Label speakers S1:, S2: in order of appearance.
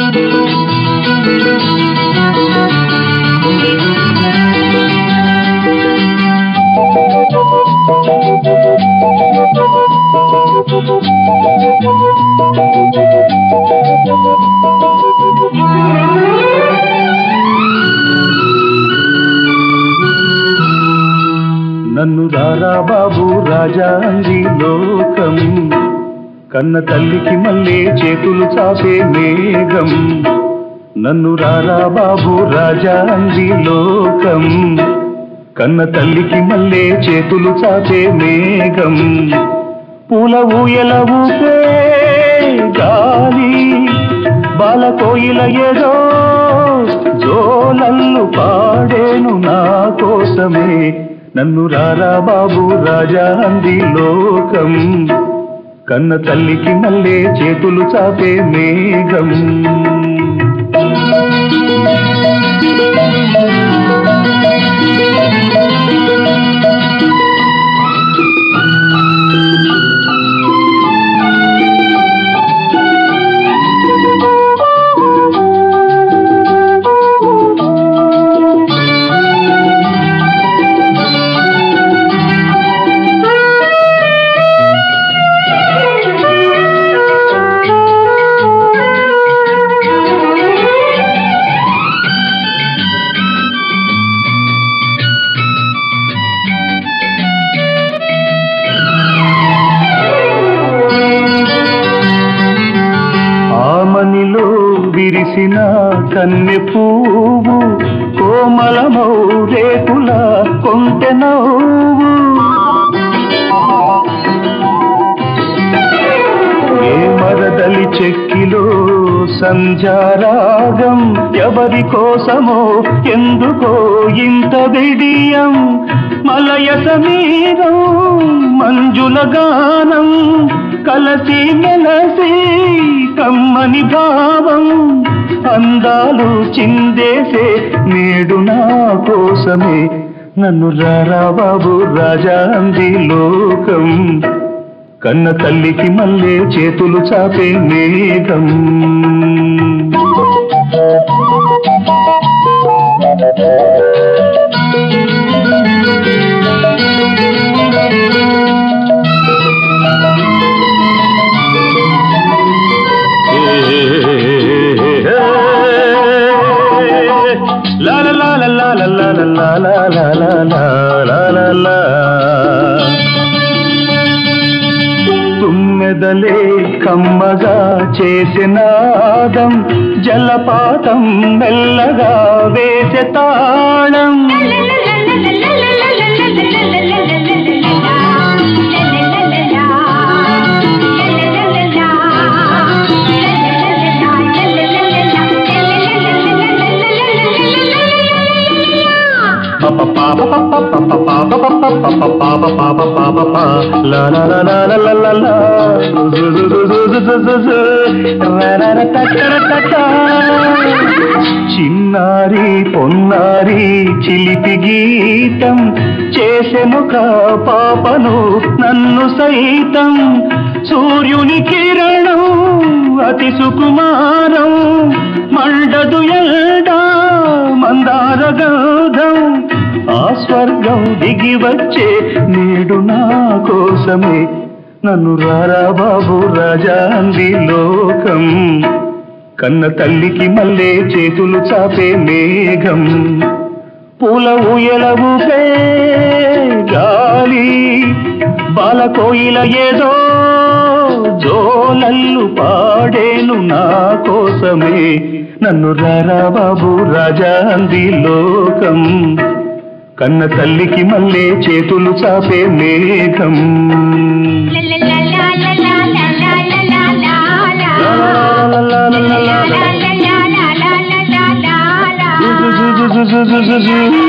S1: నన్ను రారా బాబు రాజా అంది లోకం కన్న తల్లికి మళ్ళీ చేతులు చాపే మేఘం నన్ను రారా బాబు రాజా అంది లోకం కన్న తల్లికి మళ్ళీ చేతులు చాపే మేఘం పూల ఊయల ఊపే గాలి బాల కోయిల ఏదో జోలల్లు పాడేను నా కోసమే నన్ను రారా బాబు రాజా అంది లోకం కన్న తల్లికి మళ్ళీ చేతులు చాపే మేఘం ఆమనిలో విరిసిన కన్నె పువ్వు కోమలమౌ రేకుల కొంటె నవ్వు ఏ మరదలి చెక్కిలో సంధ్యారాగం ఎవరి కోసమో ఎందుకో ఇంత విడియం మలయ సమీరం మంజుల గానం కలసి మెలసి కమ్మని భావం అందాలు చిందేసే నేడు నా కోసమే నన్ను రారా బాబు రాజా అంది లోకం కన్న తల్లికి మళ్ళీ చేతులు చాపే మేఘం లా లా లా లా లా లా లా లా లా లా లా లా లా లా. తుమ్మెదలే కమ్మగా చేసినాదం జలపాతం మెల్లగా వేసే తాళం చిన్నారి పొన్నారి చిలిపి గీతం చేసెనుక పాపను నన్ను సైతం సూర్యుని కిరణం అతి సుకుమారం మండదు ఎల్డా మందార గౌధం ఆ స్వర్గం దిగి వచ్చే నేడు నా కోసమే నన్ను రారా బాబు రాజా అంది లోకం కన్న తల్లికి మళ్ళీ చేతులు చాపే మేఘం పూల ఊయల ఊపే గాలి బాల కోయిల ఏదో జోలల్లు పాడేను నా కోసమే నన్ను రారా బాబు రాజా అంది లోకం కన్న తల్లికి మళ్ళీ చేతులు చాపే మేఘం జు జు జు జు జు జు జు జు.